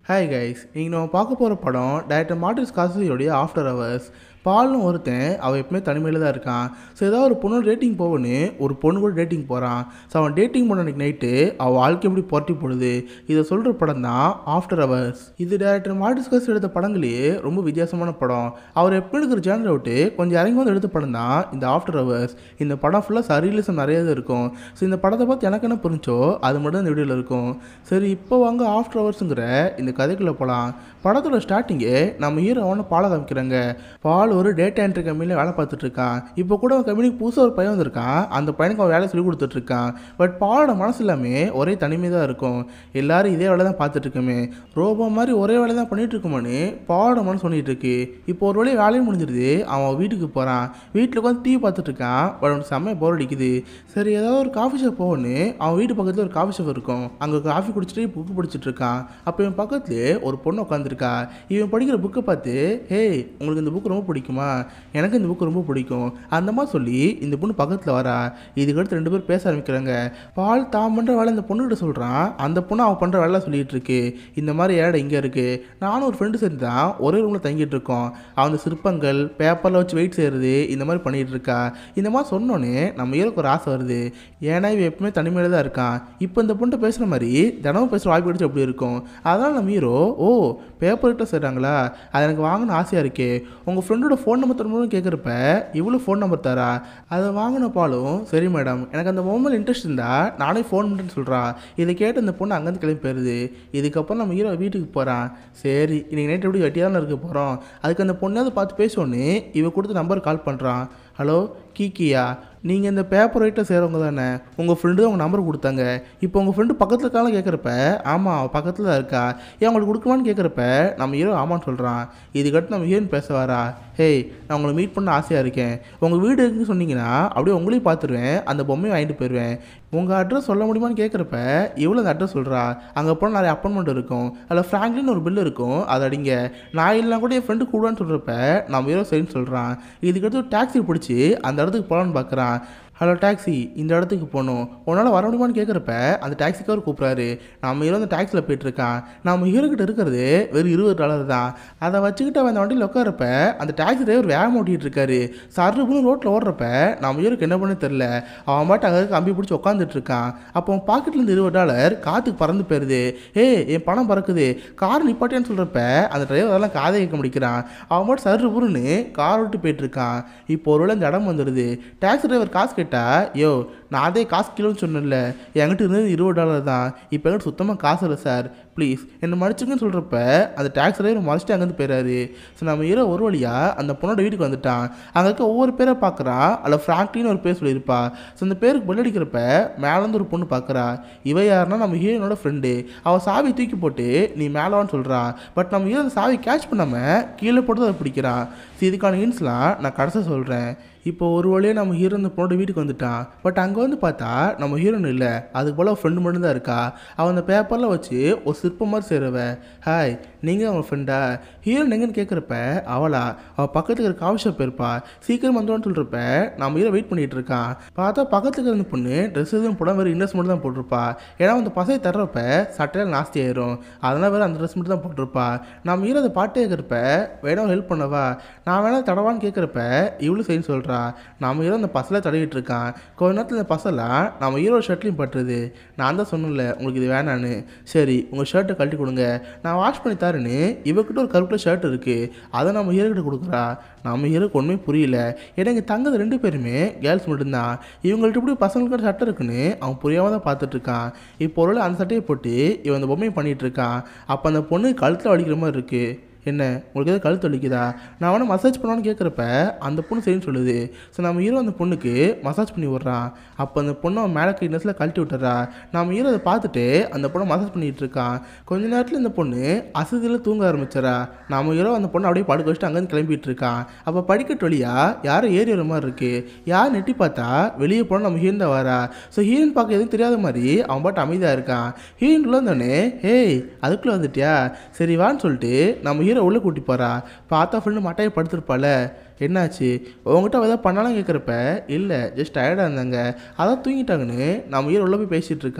hi guys இங்கே நம்ம பார்க்க போகிற படம் டேரக்டர் மார்டிஸ் காசியோடைய ஆஃப்டர் ஹவர்ஸ் பால்னு ஒருத்தன் அவன் எப்பவுமே தனிமையில் தான் இருக்கான் ஸோ ஏதாவது ஒரு பொண்ணு டேட்டிங் போகணுன்னு ஒரு பொண்ணு கூட டேட்டிங் போகிறான் ஸோ அவன் டேட்டிங் பண்ண அன்றைக்கி நைட்டு அவன் வாழ்க்கை எப்படி புரட்டி போடுது இதை சொல்கிற படம் தான் ஆஃப்டர் ஹவர்ஸ் இது டேரக்டர் மார்டிஸ் காசி எடுத்த படங்களே ரொம்ப வித்தியாசமான படம் அவர் எப்போ எடுக்கிற ஜேனரை விட்டு கொஞ்சம் இறங்கி வந்து எடுத்த படம் தான் இந்த ஆஃப்டர் ஹவர்ஸ் இந்த படம் ஃபுல்லாக சரியலிசம் நிறைய இது இருக்கும் ஸோ இந்த படத்தை பார்த்து எனக்கு என்ன புரிஞ்சோ அது மட்டும் இந்த வீடியோவில் இருக்கும் சரி இப்போ வாங்க ஆஃப்டர் ஹவர்ஸுங்கிற இந்த கதைக்குள்ளே போகலாம் படத்தோட ஸ்டார்டிங்கே நம்ம ஹீரோ அவனை பால காமிக்கிறாங்க பால் ஒரு டேட்டா என்ட்ரி கம்பெனியில் வேலை பார்த்துட்டு இருக்கான் இப்போ கூட அவன் கம்பெனிக்கு புதுசாக ஒரு பையன் வந்திருக்கான் அந்த பையனுக்கு அவன் வேலை சொல்லி கொடுத்துட்டு இருக்கான் பட் பாலோட மனசு எல்லாமே ஒரே தனிமை தான் இருக்கும் எல்லாரும் இதே வேலை தான் பார்த்துட்டு இருக்கோமே ரோபோ மாதிரி ஒரே வேலை தான் பண்ணிட்டு இருக்கோமான்னு பாலோட மனசு சொல்லிட்டு இருக்கு இப்போ ஒரு வழியாக வேலையும் முடிஞ்சிருது அவன் வீட்டுக்கு போகிறான் வீட்டில் உட்காந்து டிவி பார்த்துட்டு இருக்கான் பட் அவனுக்கு செம்மையாக போர் அடிக்குது சரி ஏதாவது ஒரு காஃபி ஷாப் போகணுன்னு அவன் வீட்டு பக்கத்தில் ஒரு காஃபி ஷாப் இருக்கும் அங்கே காஃபி குடிச்சிட்டு புக்கு படிச்சுட்டு இருக்கான் அப்போ இவன் பக்கத்துலேயே ஒரு பொண்ணு உட்காந்துருக்கா இவன் படிக்கிற புக்கை பார்த்து ஹேய் உங்களுக்கு இந்த புக்கு ரொம்ப பிடிக்குமா எனக்கு இந்த புக்கு ரொம்ப பிடிக்கும் அந்த மாதிரி சொல்லி இந்த பொண்ணு பக்கத்தில் வரா இதுக்கடுத்து ரெண்டு பேரும் பேச ஆரம்பிக்கிறாங்க பால் தான் பண்ணுற வேலை இந்த பொண்ணுகிட்ட சொல்கிறான் அந்த பொண்ணு அவன் பண்ணுற வேலை சொல்லிட்டு இருக்கு இந்த மாதிரி ஏடை இங்கே இருக்குது நானும் ஒரு ஃப்ரெண்டு சேர்ந்து தான் ஒரே ரூமில் தங்கிட்டு இருக்கோம் அவன் சிற்பங்கள் பேப்பரில் வச்சு வெயிட் செய்கிறது இந்த மாதிரி பண்ணிகிட்டு இருக்கா இந்த மாதிரி சொன்னோன்னே நம்ம ஹீரோக்கு ஒரு ஆசை வருது ஏன்னா இவன் எப்பவுமே தனிமையில் தான் இருக்கான் இப்போ இந்த பொண்ணு பேசுகிற மாதிரி தினமும் பேசுகிற வாய்ப்பு கிடைச்சு எப்படி இருக்கும் அதனால் நம்ம ஹீரோ ஓ பேப்பர் கிட்ட செய்கிறாங்களா அது எனக்கு வாங்கணும் ஆசையாக இருக்கே உங்கள் ஃப்ரெண்டோட ஃபோன் நம்பர் தரணும்னு கேட்குறப்ப இவ்வளோ ஃபோன் நம்பர் தரா அதை வாங்கின பாலும் சரி மேடம் எனக்கு அந்த மொபைல் இன்ட்ரெஸ்ட் இருந்தால் நானே ஃபோன் பண்ணுறேன்னு சொல்கிறா இதை கேட்டு அந்த பொண்ணு அங்கேருந்து கிளம்பி போயிடுது இதுக்கப்புறம் நம்ம ஹீரோ வீட்டுக்கு போகிறான் சரி இன்னைக்கு நைட் எப்படி வெட்டியாக தானே இருக்க போகிறோம் அதுக்கு அந்த பொண்ணாவது பார்த்து பேசோன்னு இவ கொடுத்த நம்பர் கால் பண்ணுறான் ஹலோ கீக்கியா நீங்கள் இந்த பேப்பர் ரைட்டில் சேரவங்க தானே உங்கள் ஃப்ரெண்டு தான் உங்கள் நம்பர் கொடுத்தாங்க இப்போ உங்கள் ஃப்ரெண்டு பக்கத்தில் இருக்காலும் கேட்குறப்ப ஆமாம் அவள் பக்கத்தில் தான் இருக்கா ஏன் உங்களுக்கு கொடுக்குமான்னு கேட்குறப்ப நம்ம ஹீரோ ஆமான்னு சொல்கிறான் இதுக்கடுத்து நம்ம ஹீரோயின் பேச வரா ஹேய் நான் உங்களை மீட் பண்ண ஆசையாக இருக்கேன் உங்கள் வீடு இருக்குன்னு சொன்னீங்கன்னா அப்படியே உங்களையும் பார்த்துருவேன் அந்த பொம்மையை வாங்கிட்டு போயிடுவேன் உங்கள் அட்ரஸ் சொல்ல முடியுமான்னு கேட்குறப்ப இவ்வளோ அந்த அட்ரஸ் சொல்கிறா அங்கே போனால் நிறைய அப்பார்ட்மெண்ட் இருக்கும் அதில் ஃப்ராங்க்லின் ஒரு பில் இருக்கும் அதை அடிங்க நான் இல்லைனா கூட என் ஃப்ரெண்டு கூடான்னு சொல்கிறப்ப நம்ம ஹீரோ சரின்னு சொல்கிறான் இதுக்கடுத்து ஒரு டாக்ஸி பிடிச்சி அந்த இடத்துக்கு போகலான்னு பார்க்குறான் ஹலோ டாக்ஸி இந்த இடத்துக்கு போகணும் உன்னால் வர முடியுமான்னு கேட்குறப்ப அந்த டாக்ஸிக்கார் கூப்பிட்றாரு நம்ம ஹீரோ அந்த டாக்ஸியில் போயிட்டுருக்கான் நம்ம ஹீரோ கிட்ட இருக்கிறது வெறும் இருபது டாலர் தான் அதை வச்சுக்கிட்டு அவன் அந்த வண்டியில் உட்காரப்ப அந்த டாக்ஸி டிரைவர் வேகம் ஓட்டிகிட்டு இருக்காரு சர்றுன்னு ரோட்டில் ஓடுறப்ப நம்ம ஹீரோக்கு என்ன பண்ண தெரில அவன் பாட்டு அங்கே கம்பி பிடிச்சி உட்காந்துட்டு இருக்கான் அப்போ அவன் பாக்கெட்ல இருந்து இருபது டாலர் காற்றுக்கு பறந்து போயிருது ஏய் என் பணம் பறக்குது கார் நிப்பாட்டேன்னு சொல்கிறப்ப அந்த டிரைவர் அதெல்லாம் காதை கேட்க முடிக்கிறான் அவன் மட்டும் சர்று புருன்னு கார் விட்டு போயிட்டு இருக்கான் இப்போ ஒருவேளை இந்த இடம் வந்துடுது டாக்ஸி டிரைவர் காசு கேட்டா யோ நான் அதே காசு கிலோன்னு சொன்னேன்ல என்கிட்ட இருந்தது இருபது டாலர் தான் இப்போ என்கிட்ட சுத்தமாக காசு இல்லை சார் ப்ளீஸ் என்னை மன்னிச்சுங்கன்னு சொல்கிறப்ப அந்த டாக்ஸ் டிரைவர் மறைச்சிட்டு அங்கேருந்து போயிறாரு ஸோ நம்ம ஹீரோ ஒரு வழியாக அந்த பொண்ணோட வீட்டுக்கு வந்துட்டான் அங்கே இருக்க ஒவ்வொரு பேரை பார்க்குறான் அதில் ஃப்ராங்க்லின்னு ஒரு பேர் சொல்லியிருப்பா ஸோ அந்த பேருக்கு bell அடிக்கிறப்ப மேலேருந்து ஒரு பொண்ணு பார்க்குறா இவ யாருன்னா நம்ம ஹீரோனோட ஃப்ரெண்டு அவள் சாவி தூக்கி போட்டு நீ மேலவான்னு சொல்கிறா பட் நம்ம ஹீரோ அந்த சாவி கேட்ச் பண்ணாமல் கீழே போட்டு அதை பிடிக்கிறான் ஸோ இதுக்கான ஹிண்ட்ஸ்லாம் நான் கடைசியாக சொல்கிறேன் இப்போ ஒரு வழியாக நம்ம ஹீரோ அந்த பொண்ணோட வீட்டுக்கு வந்துட்டான் பட் அங்கே வந்து பார்த்தா நம்ம ஹீரோன் இல்லை அதுக்கு போல் ஃப்ரெண்டு மட்டும்தான் இருக்கா அவன் அந்த பேப்பரில் வச்சு ஒரு சிற்பம் மாதிரி சேருவ ஹாய் நீங்கள் அவன் ஃப்ரெண்டா ஹீரோன் எங்கன்னு கேட்குறப்ப அவளா அவள் பக்கத்தில் இருக்கிற காஃபி ஷாப் இருப்பா சீக்கிரம் வந்துவான்னு சொல்கிறப்ப நம்ம ஹீரோ வெயிட் பண்ணிட்டு இருக்கான் பார்த்தா பக்கத்தில் இருக்கிற அந்த பொண்ணு ட்ரெஸ் எதுவும் போட வேறு இன்ட்ரெஸ்ட் மட்டும் தான் போட்டிருப்பா ஏன்னா அந்த பசை தர்றப்ப சட்டையில் நாஸ்தி ஆயிரும் அதெல்லாம் வேறு அந்த ட்ரெஸ் மட்டும் தான் போட்டிருப்பா நம்ம ஹீரோ அதை பாட்டு கேட்குறப்ப வேணும் ஹெல்ப் பண்ணவா நான் வேணா தடவான்னு கேட்குறப்ப இவ்வளோ சரின்னு சொல்கிறா நம்ம ஹீரோ அந்த பசலை தடவிட்டு இருக்கான் கொஞ்ச நேரத்தில் இந்த பசலாம் நம்ம ஹீரோ ஷர்ட்லையும் பட்டுருது நான் தான் சொன்னேன்ல உங்களுக்கு இது வேணான்னு சரி உங்கள் ஷர்ட்டை கழட்டி கொடுங்க நான் வாஷ் பண்ணி தரேன்னு இவக்கிட்ட ஒரு கருப்பில் ஷர்ட் இருக்குது அதை நம்ம ஹீரோ கிட்ட கொடுக்குறா நம்ம ஹீரோக்கு ஒன்றுமே புரியல ஏன்னா இங்கே தங்கது ரெண்டு பேருமே கேர்ள்ஸ் மட்டும்தான் இவங்கள்ட்ட இப்படி பசங்களுக்கு சட்டை இருக்குன்னு அவன் புரியாமல் தான் பார்த்துட்டு இருக்கான் இப்போ ஒரு வேளை அந்த சட்டையை போட்டு இவன் அந்த பொம்மையை பண்ணிட்டு இருக்கான் அப்போ அந்த பொண்ணு கழுத்தில் வலிக்கிற மாதிரி இருக்குது என்ன உங்களுக்கு எதாவது கழுத்து வலிக்குதா நான் வேணா மசாஜ் பண்ணான்னு கேட்குறப்ப அந்த பொண்ணு சரின்னு சொல்லுது ஸோ நம்ம ஹீரோ அந்த பொண்ணுக்கு மசாஜ் பண்ணி விட்றான் அப்போ அந்த பொண்ணு அவன் மேலே கைட்னஸில் கழட்டி விட்டுறா நம்ம ஹீரோ அதை பார்த்துட்டு அந்த பொண்ணை மசாஜ் பண்ணிட்டு இருக்கான் கொஞ்ச நேரத்தில் இந்த பொண்ணு அசதியில் தூங்க ஆரம்பிச்சிடறா நம்ம ஹீரோ அந்த பொண்ணை அப்படியே படுக்க வச்சுட்டு அங்கேருந்து கிளம்பிட்டு இருக்கான் அப்போ படிக்கட்டு வழியா யாரும் ஏறி வர மாதிரி இருக்கு யார் நெட்டி பார்த்தா வெளியே போனால் நம்ம ஹீரன் தான் வரா ஸோ ஹீரன் பார்க்க எதுவும் தெரியாத மாதிரி அவன் பாட்டு அமைதியாக இருக்கான் ஹீரன் உள்ள வந்தோடனே ஹேய் அதுக்குள்ளே வந்துட்டியா சரி வான்னு சொல்லிட்டு நம்ம ஹீரோ உள்ளே கூட்டி போகிறா பார்த்தா ஃபுல்லு மட்டையை படுத்திருப்பால என்னாச்சு உங்ககிட்ட அவ ஏதாவது பண்ணாலும் கேட்குறப்ப இல்லை ஜஸ்ட் டயர்டாக இருந்தாங்க அதான் தூங்கிட்டாங்கன்னு நம்ம ஹீரோ உள்ள போய் பேசிகிட்டு இருக்கான்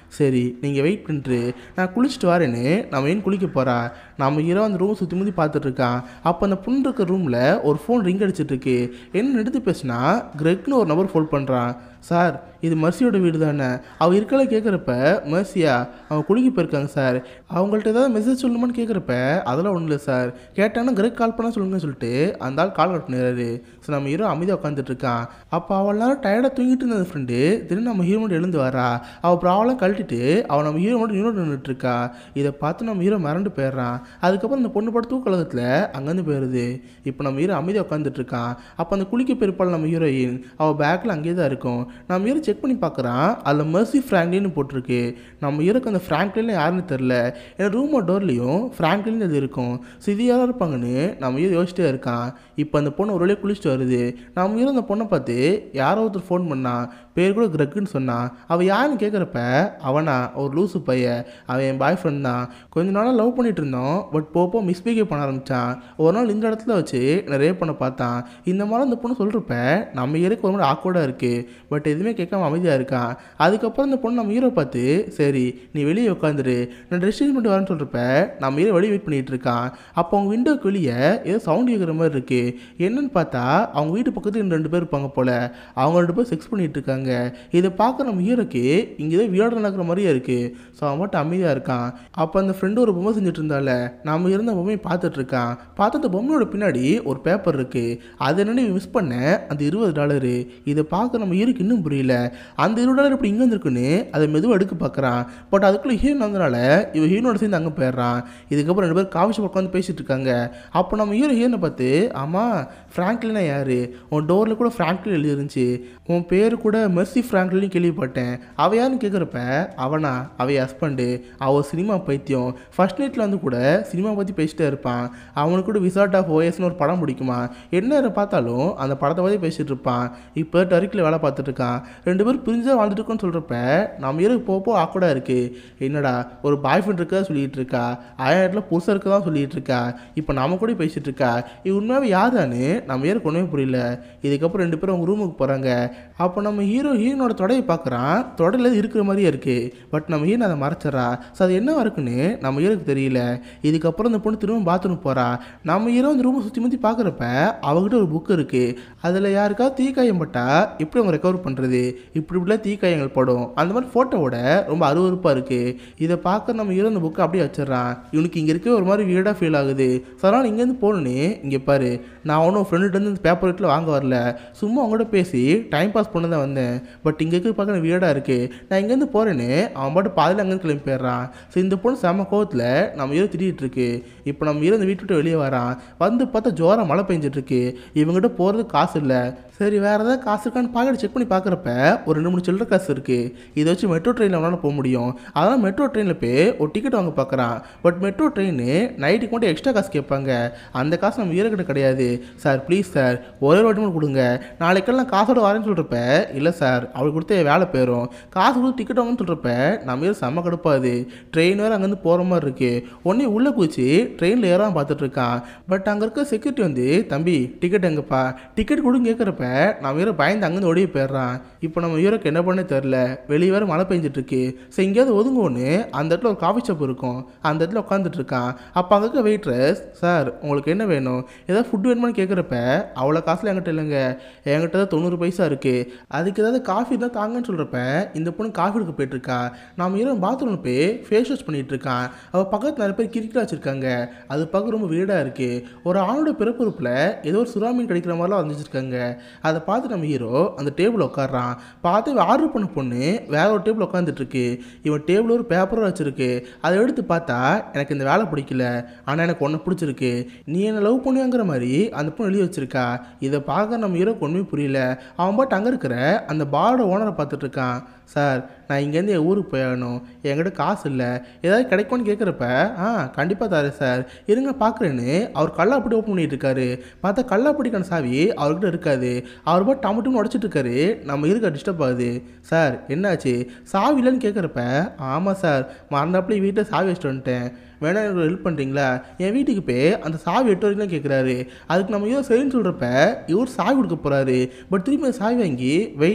சரி நீங்கள் வெயிட் பண்ணிட்டு நான் குளிச்சுட்டு வரேன்னு நம்ம ஏன் குளிக்க போகிறா நம்ம ஹீரோ அந்த ரூம் சுற்றி முற்றி பார்த்துட்டு இருக்கான் அப்போ அந்த பொண்ணு இருக்க ரூமில் ஒரு ஃபோன் ரிங் அடிச்சிட்டு இருக்கு என்ன எடுத்து பேசுனா கிரெக்னு ஒரு நபர் ஃபோன் பண்ணுறான் சார் இது மர்சியோட வீடு தானே அவள் இருக்கல கேட்குறப்ப மர்சியா அவங்க குளிக்க போயிருக்காங்க சார் அவங்கள்ட்ட ஏதாவது மெசேஜ் சொல்லணுமான்னு கேட்குறப்ப அதெல்லாம் ஒன்றும் இல்லை சார் கேட்டாங்கன்னா கிரெக் கால் பண்ண சொல்லுங்கன்னு சொல்லிட்டு அந்த ஆள் கால் கட்டினாரு ஸோ நம்ம ஹீரோ அமைதியாக உட்காந்துட்டு இருக்கான் அப்போ அவள் நேரம் டயர்டாக தூங்கிட்டு இருந்த ஃப்ரெண்டு திடீர்னு நம்ம ஹீரோ மட்டும் எழுந்து வரா அவள் ப்ராப்ளம் கழட்டிட்டு அவள் நம்ம ஹீரோ மட்டும் இன்னொரு நின்றுட்டு இருக்கா இதை பார்த்து நம்ம ஹீரோ மறந்து போயிடுறான் அதுக்கப்புறம் அந்த பொண்ணு படம் தூக்கலகத்தில் அங்கேருந்து போயிடுது இப்போ நம்ம ஹீரோ அமைதியாக உட்காந்துட்டு இருக்கான் அப்போ அந்த குளிக்க பெருப்பாள் நம்ம ஹீரோயின் அவள் பேக்கில் அங்கேயே தான் இருக்கும் நம்ம ஹீரோ செக் பண்ணி பார்க்குறான் அதில் மெர்சி ஃப்ராங்க்லின்னு போட்டிருக்கு நம்ம ஹீரோக்கு அந்த ஃப்ராங்க்லின் யாருன்னு தெரில ஏன்னா ரூமோ டோர்லேயும் ஃப்ராங்க்லின் இது இருக்கும் ஸோ இது யாராக இருப்பாங்கன்னு நம்ம ஹீரோ யோசிச்சிட்டே இருக்கான் இப்போ அந்த பொண்ணு ஒரு வழியாக குளிச்சுட்டு வருது நம்ம ஹீரோ அந்த பொண்ணை பார்த்து யாரோ ஒருத்தர் ஃபோன் பண்ணான் பேர் கூட கிரக்குன்னு சொன்னான் அவள் யாருன்னு கேட்குறப்ப அவனா ஒரு லூசு பையன் அவன் என் பாய் ஃப்ரெண்ட் தான் கொஞ்ச நாளாக லவ் பண்ணிட்டு இருந்தோம் பட் போப்போ மிஸ்பிஹேவ் பண்ண ஆரம்பித்தான் ஒரு நாள் இந்த இடத்துல வச்சு நான் ரேப் பண்ண பார்த்தான் இந்த மாதிரி அந்த பொண்ணு சொல்கிறப்ப நம்ம ஹீரோக்கு ஒரு மாதிரி ஆக்வர்டாக இருக்குது பட் எதுவுமே கேட்காம அமைதியாக இருக்கான் அதுக்கப்புறம் இந்த பொண்ணு நம்ம ஹீரோ பார்த்து சரி நீ வெளியே உட்காந்துரு நான் ட்ரெஸ் சேஞ்ச் பண்ணிட்டு வரேன்னு சொல்கிறப்ப நம்ம ஹீரோ வெளியே வெயிட் பண்ணிட்டு இருக்கான் அப்போ அவங்க விண்டோக்கு வெளியே ஏதோ சவுண்ட் கேட்குற மாதிரி இருக்குது என்னன்னு பார்த்தா அவங்க வீட்டு பக்கத்துல இன்னும் ரெண்டு பேர் இருப்பாங்க போல அவங்க ரெண்டு பேர் செக்ஸ் பண்ணிட்டு இருக்காங்க இதை பார்க்க நம்ம ஹீரோக்கு இங்கே ஏதோ வியாடு நடக்கிற மாதிரியே இருக்குது ஸோ அவன் மட்டும் அமைதியாக இருக்கான் அப்போ அந்த ஃப்ரெண்டு ஒரு பொம்மை செஞ்சுட்டு இருந்தால நம்ம இருந்த பொம்மையை பார்த்துட்டு இருக்கான் பார்த்து அந்த பொம்மையோட பின்னாடி ஒரு பேப்பர் இருக்குது அது என்னன்னு மிஸ் பண்ண அந்த இருபது டாலரு இதை பார்க்க நம்ம ஹீரோக்கு இன்னும் புரியல அந்த இருபது டாலர் இப்படி இங்கே வந்துருக்குன்னு அதை மெதுவாக எடுக்க பார்க்குறான் பட் அதுக்குள்ளே ஹீரோ வந்தனால இவன் ஹீரோட சேர்ந்து அங்கே போயிடுறான் இதுக்கப்புறம் ரெண்டு பேர் காஃபி ஷாப் உட்காந்து பேசிட்டு இருக்காங்க அப்போ நம்ம ஹீரோ ஹீரோனை பார்த்து ஆமாம் ஃப்ராங்க்லினா யாரு உன் டோரில் கூட ஃப்ராங்க்லின் எழுதி இருந்துச்சு உன் பேர் கூட மெர்சி ஃப்ராங்க்லின்னு கேள்விப்பட்டேன் அவ யாருன்னு கேட்குறப்ப அவனா அவ ஹஸ்பண்டு அவ சினிமா பைத்தியம் ஃபர்ஸ்ட் நைட்டில் வந்து கூட சினிமா பற்றி பேசிட்டே இருப்பான் அவனுக்கு கூட விசார்ட் ஆஃப் ஓஎஸ்னு ஒரு படம் பிடிக்குமா என்ன நேரம் பார்த்தாலும் அந்த படத்தை பற்றி பேசிட்டு இருப்பான் இப்போ டர்க்கில் வேலை பார்த்துட்டு இருக்கான் ரெண்டு பேரும் பிரிஞ்சா வாழ்ந்துட்டு இருக்கோன்னு சொல்கிறப்ப நம்ம இருக்கு போப்போ ஆக்கூடாக இருக்குது என்னடா ஒரு பாய் ஃப்ரெண்ட் இருக்கா சொல்லிட்டு இருக்கா ஆயிரத்தில் புதுசாக இருக்க தான் சொல்லிட்டு இருக்கா இப்போ நாம கூட பேசிட்டு இருக்கா இது உண்மையாகவே யாருதான்னு நம்ம ஏருக்கு ஒன்றுமே புரியல இதுக்கப்புறம் ரெண்டு பேரும் அவங்க ரூமுக்கு போகிறாங்க அப்போ நம்ம ஹீரோ ஹீரோனோட தொடையை பார்க்குறான் தொடையில் இருக்கிற மாதிரியே இருக்குது பட் நம்ம ஹீரோ அதை மறைச்சிட்றா ஸோ அது என்ன இருக்குன்னு நம்ம ஹீரோக்கு தெரியல இதுக்கப்புறம் இந்த பொண்ணு திரும்ப பாத்ரூம் போகிறா நம்ம ஹீரோ அந்த ரூமை சுற்றி முற்றி பார்க்குறப்ப அவகிட்ட ஒரு புக் இருக்குது அதில் யாருக்காவது தீக்காயம் பட்டா எப்படி அவங்க ரெக்கவர் பண்ணுறது இப்படி இப்படிலாம் தீக்காயங்கள் படும் அந்த மாதிரி ஃபோட்டோவோட ரொம்ப அருவருப்பாக இருக்குது இதை பார்க்க நம்ம ஹீரோ அந்த புக்கை அப்படியே வச்சிடறான் இவனுக்கு இங்கே இருக்க ஒரு மாதிரி வீடாக ஃபீல் ஆகுது ஸோ அதனால் இங்கேருந்து போகணுன்னு இங்கே பாரு நான் ஒன்றும் ஃப்ரெண்டுகிட்ட இந்த பேப்பர் வீட்டில் வாங்க வரல சும்மா அவங்கள்ட்ட பேசி டைம் பாஸ் பண்ண தான் வந்தேன் பட் இங்கே இருக்க பார்க்க வீடாக இருக்குது நான் இங்கேருந்து போகிறேன்னு அவன் பாட்டு பாதியில் அங்கேருந்து கிளம்பி போயிடுறான் ஸோ இந்த பொண்ணு செம கோவத்தில் நம்ம ஹீரோ திட்டிகிட்டு இருக்கு இப்போ நம்ம ஹீரோ இந்த வீட்டு விட்டு வெளியே வரான் வந்து பார்த்தா ஜோரம் மழை பெஞ்சிட்டு இருக்கு இவங்ககிட்ட போகிறதுக்கு காசு இல்லை சரி வேறு ஏதாவது காசு இருக்கான்னு பாக்கெட் செக் பண்ணி பார்க்குறப்ப ஒரு ரெண்டு மூணு சில்லற காசு இருக்குது இதை வச்சு மெட்ரோ ட்ரெயினில் அவனால் போக முடியும் அதனால் மெட்ரோ ட்ரெயினில் போய் ஒரு டிக்கெட் வாங்க பார்க்குறான் பட் மெட்ரோ ட்ரெயின் நைட்டுக்கு மட்டும் எக்ஸ்ட்ரா காசு கேட்பாங்க அந்த காசு நம்ம ஈரக்கிட்ட கிடையாது சார் ப்ளீஸ் சார் ஒரே வாட்டி மட்டும் கொடுங்க நாளைக்கெல்லாம் காசோட வரேன்னு சொல்கிறப்ப இல்லை சார் அவளுக்கு கொடுத்த வேலை போயிடும் காசு கொடுத்து டிக்கெட் வாங்கன்னு சொல்கிறப்ப நம்ம ஏதோ செம்ம கடுப்பாது ட்ரெயின் வேறு அங்கேருந்து போகிற மாதிரி இருக்குது உடனே உள்ளே குதிச்சு ட்ரெயினில் ஏறாம பார்த்துட்டு இருக்கான் பட் அங்கே இருக்க செக்யூரிட்டி வந்து தம்பி டிக்கெட் எங்கப்பா டிக்கெட் கொடுங்க கேட்குறப்ப நம்ம ஹீரோ பயந்து அங்கேருந்து ஓடியே போயிடுறான் இப்போ நம்ம ஹீரோக்கு என்ன பண்ணே தெரில வெளியே வேறு மழை பெஞ்சிட்டு இருக்கு ஸோ எங்கேயாவது ஒதுங்கோன்னு அந்த இடத்துல ஒரு காஃபி ஷாப் இருக்கும் அந்த இடத்துல உட்காந்துட்டு இருக்கான் அப்போ அங்கே இருக்க வெயிட்ரஸ் சார் உங்களுக்கு என்ன வேணும் ஏதாவது ஃபுட் வேணுமான்னு கேட்குறப்ப அவ்வளோ காசுல என்கிட்ட இல்லைங்க என்கிட்ட தான் தொண்ணூறு பைசா இருக்குது அதுக்கு ஏதாவது காஃபி தான் தாங்கன்னு சொல்கிறப்ப இந்த பொண்ணு காஃபி எடுக்க போயிட்டுருக்கா நம்ம ஹீரோ பாத்ரூமில் போய் ஃபேஸ் வாஷ் பண்ணிட்டு இருக்கான் அவள் பக்கத்தில் நிறைய பேர் கிரிக்கெட் வச்சுருக்காங்க அது பார்க்க ரொம்ப வீடாக இருக்குது ஒரு ஆணோட பிறப்புறுப்பில் ஏதோ ஒரு சுறா மீன் கிடைக்கிற மாதிரிலாம் வந்து வச்சிருக்காங்க அதை பார்த்து நம்ம ஹீரோ அந்த டேபிள் உட்காடுறான் பார்த்து ஆர்டர் பண்ண பொண்ணு வேற ஒரு டேபிள் உட்காந்துட்டு இருக்கு இவன் டேபிள் ஒரு பேப்பரும் வச்சிருக்கு அதை எடுத்து பார்த்தா எனக்கு இந்த வேலை பிடிக்கல ஆனால் எனக்கு ஒன்று பிடிச்சிருக்கு நீ என்ன லவ் பண்ணுவேங்கிற மாதிரி அந்த பொண்ணு எழுதி வச்சிருக்கா இதை பார்க்க நம்ம ஹீரோக்கு ஒன்றுமே புரியல அவன் பாட்டு அங்கே இருக்கிற அந்த பாரோட ஓனரை பார்த்துட்டு இருக்கான் சார் நான் இங்கேருந்து என் ஊருக்கு போயாகணும் என்கிட்ட காசு இல்லை ஏதாவது கிடைக்கும்னு கேட்குறப்ப ஆ கண்டிப்பாக தரேன் சார் இருங்க பார்க்குறேன்னு அவர் கல்லாப்படி ஓப்பன் பண்ணிட்டு இருக்காரு பார்த்தா கல்லாப்படிக்கான சாவி அவர்கிட்ட இருக்காது அவர் பாட்டு டமுட்டுன்னு உடச்சிட்டு இருக்காரு நம்ம இருக்க டிஸ்டர்ப் ஆகுது சார் என்னாச்சு சாவி இல்லைன்னு கேட்குறப்ப ஆமாம் சார் மறந்தாப்புல வீட்டில் சாவி வச்சுட்டு வந்துட்டேன் வேணா எனக்கு ஹெல்ப் பண்ணுறீங்களா என் வீட்டுக்கு போய் அந்த சாவி எட்டு வரைக்கும் கேட்குறாரு அதுக்கு நம்ம ஏதோ சரின்னு சொல்கிறப்ப இவர் சாவி கொடுக்க போகிறாரு பட் திருப்பி அந்த சாவி வாங்கி வெயிட்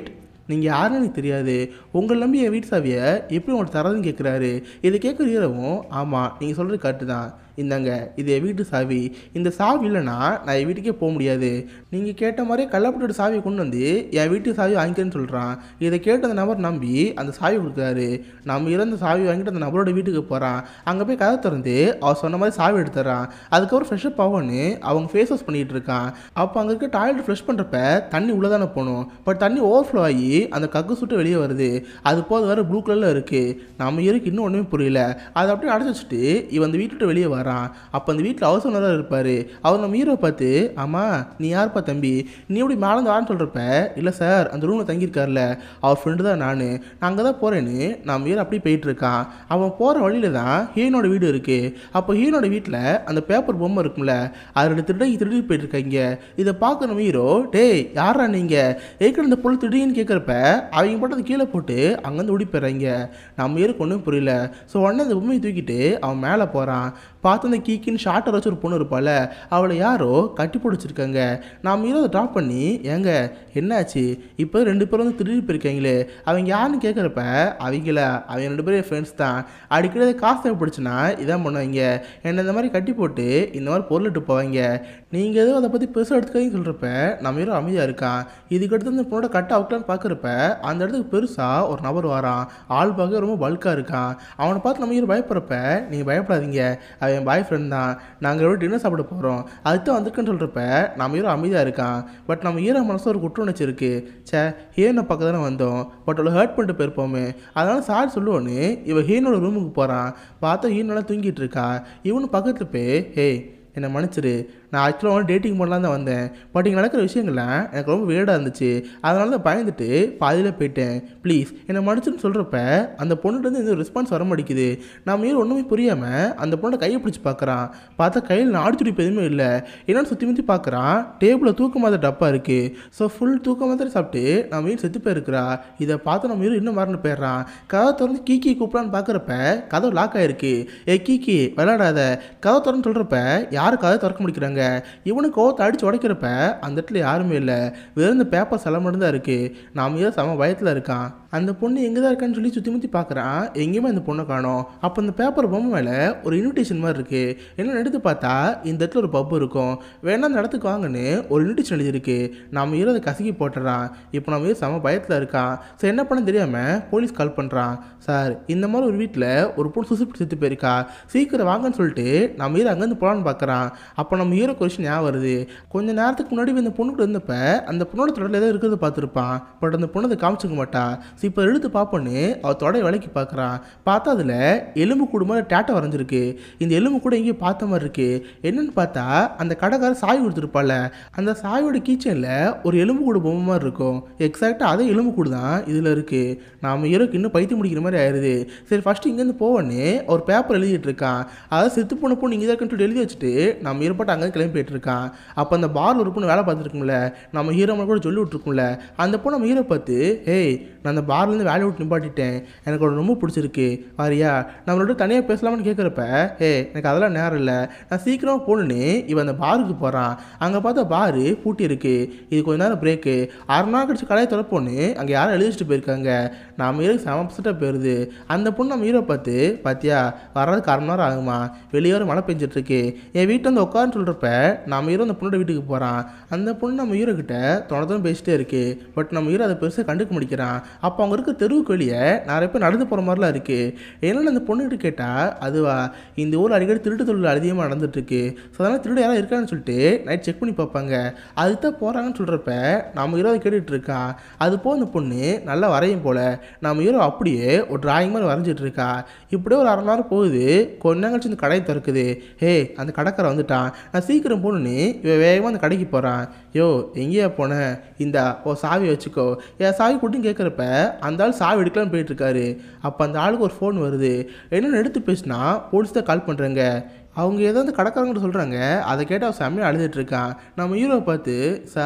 நீங்கள் யாருன்னு எனக்கு தெரியாது உங்களை நம்பி என் வீட்டு சாவியை எப்படி உங்களுக்கு தரதுன்னு கேட்குறாரு இதை கேட்குற ஹீரோவும் ஆமாம் நீங்கள் சொல்கிறது கரெக்டு தான் இந்தாங்க இது என் வீட்டு சாவி இந்த சாவி இல்லைன்னா நான் என் வீட்டுக்கே போக முடியாது நீங்கள் கேட்ட மாதிரியே கள்ளப்பட்டோட சாவியை கொண்டு வந்து என் வீட்டு சாவி வாங்கிக்கிறேன்னு சொல்கிறான் இதை கேட்ட அந்த நபர் நம்பி அந்த சாவி கொடுக்குறாரு நம்ம இறந்த சாவி வாங்கிட்டு அந்த நபரோட வீட்டுக்கு போகிறான் அங்கே போய் கதை திறந்து அவர் சொன்ன மாதிரி சாவி எடுத்துறான் அதுக்கப்புறம் ஃப்ரெஷ்அப் ஆகும்னு அவங்க ஃபேஸ் வாஷ் பண்ணிகிட்டு இருக்கான் அப்போ அங்கே இருக்க டாய்லெட் ஃப்ரெஷ் பண்ணுறப்ப தண்ணி உள்ளே தானே போகணும் பட் தண்ணி ஓவர்ஃப்ளோ ஆகி அந்த கக்கு சுட்டு வெளியே வருது அது போது வேறு ப்ளூ கலரில் இருக்குது நம்ம இருக்கு இன்னும் ஒன்றுமே புரியல அதை அப்படியே அடைச்சி வச்சுட்டு இவன் அந்த வீட்டு விட்டு வெளியே வரான் அப்போ அந்த வீட்டில் ஹவுஸ் ஓனராக இருப்பார் அவர் நம்ம ஹீரோ பார்த்து ஆமாம் நீ யாருப்பா தம்பி நீ எப்படி மேலே வான்னு சொல்கிறப்ப இல்லை சார் அந்த ரூமில் தங்கியிருக்கார்ல அவர் ஃப்ரெண்டு தான் நான் நான் அங்கே தான் போகிறேன்னு நம்ம ஹீரோ அப்படியே போயிட்டு இருக்கான் அவன் போகிற வழியில தான் ஹீரோனோட வீடு இருக்குது அப்போ ஹீரோனோட வீட்டில் அந்த பேப்பர் பொம்மை இருக்கும்ல அதில் திருடங்கி திருடி போயிட்டு இருக்காங்க இதை பார்க்க நம்ம ஹீரோ டேய் யாரா நீங்கள் ஏற்கனவே இந்த பொருள் திருடின்னு கேட்குறப்ப அவங்க போட்டு அதை கீழே போட்டு அங்கேருந்து ஓடி போயிடுறாங்க நம்ம ஹீரோக்கு ஒன்றும் புரியல ஸோ உடனே அந்த பொம்மையை தூக்கிட்டு அவன் மேலே போகிறான் பார்த்து அந்த கீக்கின்னு ஷார்ட்டர் வச்சு ஒரு பொண்ணு இருப்பாள் அவளை யாரோ கட்டி பிடிச்சிருக்காங்க நாம் ஹீரோ ட்ராப் பண்ணி ஏங்க என்னாச்சு இப்போ ரெண்டு பேரும் வந்து திருடி போயிருக்காங்களே அவங்க யாருன்னு கேட்குறப்ப அவங்கள அவங்க ரெண்டு பேரும் ஃப்ரெண்ட்ஸ் தான் அடிக்கடி அதை காசு தேவைப்படுச்சுன்னா இதான் பண்ணுவாங்க என்னை இந்த மாதிரி கட்டி போட்டு இந்த மாதிரி பொருளிட்டு போவாங்க நீங்கள் எதுவும் அதை பற்றி பெருசாக எடுத்துக்காதீங்கன்னு சொல்கிறப்ப நம்ம ஹீரோ அமைதியாக இருக்கான் இதுக்கடுத்து அந்த பொண்ணோட கட்டை அவுக்கலான்னு பார்க்குறப்ப அந்த இடத்துக்கு பெருசாக ஒரு நபர் வரான் ஆள் பார்க்க ரொம்ப பல்காக இருக்கான் அவனை பார்த்து நம்ம ஹீரோ பயப்படுறப்ப நீங்கள் பயப்படாதீங்க அவன் என் பாய் ஃப்ரெண்ட் தான் நாங்கள் எவ்வளோ டின்னர் சாப்பிட போகிறோம் அதுக்கு தான் வந்திருக்குன்னு சொல்கிறப்ப நம்ம ஹீரோ அமைதியாக இருக்கான் பட் நம்ம ஹீரோ மனசு ஒரு குற்ற உணர்ச்சி இருக்குது சே ஹீரோனை பக்கம் தானே வந்தோம் பட் அவளை ஹர்ட் பண்ணிட்டு போயிருப்போமே அதனால சாரி சொல்லுவோன்னு இவன் ஹீரோனோட ரூமுக்கு போகிறான் பார்த்தா ஹீரோலாம் தூங்கிட்டு இருக்கா இவனு பக்கத்தில் போய் ஹேய் என்னை மன்னிச்சிரு நான் ஆக்சுவலாக வந்து டேட்டிங் பண்ணலாம் தான் வந்தேன் பட் இங்கே நடக்கிற விஷயங்கள்லாம் எனக்கு ரொம்ப வேடாக இருந்துச்சு அதனால தான் பயந்துட்டு பாதியில் போயிட்டேன் ப்ளீஸ் என்னை மன்னிச்சுன்னு சொல்கிறப்ப அந்த பொண்ணுகிட்ட எந்த ரெஸ்பான்ஸ் வர மாட்டேங்குது நம்ம ஏன் ஒன்றுமே புரியாமல் அந்த பொண்ணை கையை பிடிச்சி பார்க்குறான் பார்த்தா கையில் நாடு துடிப்பு எதுவுமே இல்லை என்னன்னு சுற்றி முற்றி பார்க்குறான் டேபிளில் தூக்க மாதிரி டப்பா இருக்குது ஸோ ஃபுல் தூக்க மாதிரி சாப்பிட்டு நம்ம வீடு செத்து போயிருக்கிறா இதை பார்த்து நம்ம வீடு இன்னும் மறந்து போயிடுறான் கதை திறந்து கீக்கி கூப்பிடான்னு பார்க்குறப்ப கதவு லாக் ஆயிருக்கு ஏ கீக்கி விளையாடாத கதை திறந்து சொல்கிறப்ப யார் கதை திறக்க முடிக்கிறாங்க இவனுக்கு கோவத்தை அடித்து உடைக்கிறப்ப அந்த இடத்துல யாருமே இல்லை வெறும் இந்த பேப்பர் சில மட்டும் தான் இருக்குது நாம ஏதோ செம பயத்தில் இருக்கான் அந்த பொண்ணு எங்கே தான் இருக்கான்னு சொல்லி சுற்றி முற்றி பார்க்குறான் எங்கேயுமே அந்த பொண்ணை காணோம் அப்போ அந்த பேப்பர் பொம்மை மேலே ஒரு இன்விடேஷன் மாதிரி இருக்குது என்ன எடுத்து பார்த்தா இந்த இடத்துல ஒரு பப்பு இருக்கும் வேணா அந்த இடத்துக்கு வாங்கன்னு ஒரு இன்விடேஷன் எழுதியிருக்கு நம்ம ஹீரோ அதை கசக்கி போட்டுறான் இப்போ நம்ம ஹீரோ செம பயத்தில் இருக்கான் சரி என்ன பண்ண தெரியாமல் போலீஸ் கால் பண்ணுறான் சார் இந்த மாதிரி ஒரு வீட்டில் ஒரு பொண்ணு சுசுப்பிட்டு செத்து போயிருக்கா சீக்கிரம் வாங்கன்னு சொல்லிட்டு நம்ம ஹீரோ அங்கேருந்து போகலான்னு பார்க்குறான் அப்போ நம்ம ஹீரோ கொஷின் ஞாபகம் வருது கொஞ்ச நேரத்துக்கு முன்னாடி இந்த பொண்ணு கூட இருந்தப்ப அந்த பொண்ணோட தொடரில் ஏதோ இருக்கிறத பார்த்துருப்பான் பட் அந்த பொண்ணு அதை காமிச்சிக்க மாட்டா ஸோ இப்போ எடுத்து பார்ப்போன்னு அவள் தொடை விலைக்கு பார்க்குறான் பார்த்தா அதில் எலும்பு கூடு மாதிரி டேட்டா வரைஞ்சிருக்கு இந்த எலும்பு கூட எங்கேயோ பார்த்த மாதிரி இருக்கு என்னன்னு பார்த்தா அந்த கடைக்காரர் சாய் கொடுத்துருப்பால அந்த சாயோட கீச்சனில் ஒரு எலும்பு கூடு பொம்மை மாதிரி இருக்கும் எக்ஸாக்டாக அதே எலும்பு கூடு தான் இதில் இருக்குது நாம ஹீரோக்கு இன்னும் பைத்தியம் முடிக்கிற மாதிரி ஆயிடுது சரி ஃபஸ்ட்டு இங்கேருந்து போவோன்னு ஒரு பேப்பர் எழுதிட்டு இருக்கான் அதாவது செத்து போன பொண்ணு இங்கே தான் இருக்குன்னு சொல்லி எழுதி வச்சுட்டு நம்ம ஏற்பாட்டு அங்கே கிளம்பி போயிட்டு இருக்கான் அப்போ அந்த பாரில் ஒரு பொண்ணு வேலை பார்த்துருக்கும்ல நம்ம ஹீரோ கூட சொல்லி விட்ருக்கும்ல அந்த பொண்ணு நம்ம ஹீரோ பார்த்து ஏய் நான் அந்த பார்லேருந்து வேலையை விட்டு நிப்பாட்டிட்டேன் எனக்கு அவனை ரொம்ப பிடிச்சிருக்கு வாரியா நம்மளோட தனியாக பேசலாம்னு கேட்குறப்ப ஏய் எனக்கு அதெல்லாம் நேரம் இல்லை நான் சீக்கிரமாக போகணுன்னு இவன் அந்த பாருக்கு போகிறான் அங்கே பார்த்தா பாரு பூட்டி இருக்கு இது கொஞ்ச நேரம் பிரேக்கு அரை நாள் கழிச்சு கடையை திறப்போன்னு அங்கே யாரும் எழுதி வச்சுட்டு போயிருக்காங்க நம்ம ஹீரோ செம பர்சென்ட்டாக போயிடுது அந்த பொண்ணு நம்ம ஹீரோ பார்த்து பார்த்தியா வர்றதுக்கு அரை மணி நேரம் ஆகுமா வெளியே வர மழை பெஞ்சிட்டு இருக்கு என் வீட்டில் வந்து உட்காருன்னு சொல்கிறப்ப நம்ம ஹீரோ அந்த பொண்ணோட வீட்டுக்கு போகிறான் அந்த பொண்ணு நம்ம ஹீரோ கிட்ட தொடர்ந்து பேசிட்டே இருக்கு பட் நம்ம ஹீரோ அதை பெருசாக கண்டுக்க முடிக்கிறான் அப்போ அவங்க இருக்க தெருவுக்கு வெளியே நிறைய பேர் நடந்து போகிற மாதிரிலாம் இருக்குது என்னென்னு அந்த பொண்ணுகிட்ட கேட்டால் அதுவா இந்த ஊரில் அடிக்கடி திருட்டு தொழில் அதிகமாக நடந்துட்டுருக்கு ஸோ அதனால் திருடு யாராவது இருக்கான்னு சொல்லிட்டு நைட் செக் பண்ணி பார்ப்பாங்க அதுக்கு தான் போகிறாங்கன்னு சொல்கிறப்ப நம்ம ஹீரோ அதை கேட்டுட்டு இருக்கான் அது போக அந்த பொண்ணு நல்லா வரையும் போல் நம்ம ஹீரோ அப்படியே ஒரு டிராயிங் மாதிரி வரைஞ்சிட்டு இருக்கா இப்படியே ஒரு அரை மணி நேரம் போகுது கொஞ்ச நேரம் கழிச்சு இந்த கடையை திறக்குது ஹே அந்த கடைக்காரன் வந்துட்டான் நான் சீக்கிரம் போகணுன்னு இவன் வேகமாக அந்த கடைக்கு போகிறான் யோ எங்கேயா போனேன் இந்தா ஓ சாவி வச்சுக்கோ என் சாவி கூட்டின்னு கேட்குறப்ப அந்த ஆள் சாவி எடுக்கலான்னு போயிட்டு இருக்காரு அப்போ அந்த ஆளுக்கு ஒரு ஃபோன் வருது என்னென்னு எடுத்து பேசினா போலீஸ் தான் கால் பண்ணுறாங்க அவங்க ஏதோ அந்த கடைக்காரங்கிட்ட சொல்கிறாங்க அதை கேட்டு அவன் செம்மையாக அழுதுட்டு இருக்கான் நம்ம ஹீரோவை பார்த்து சார்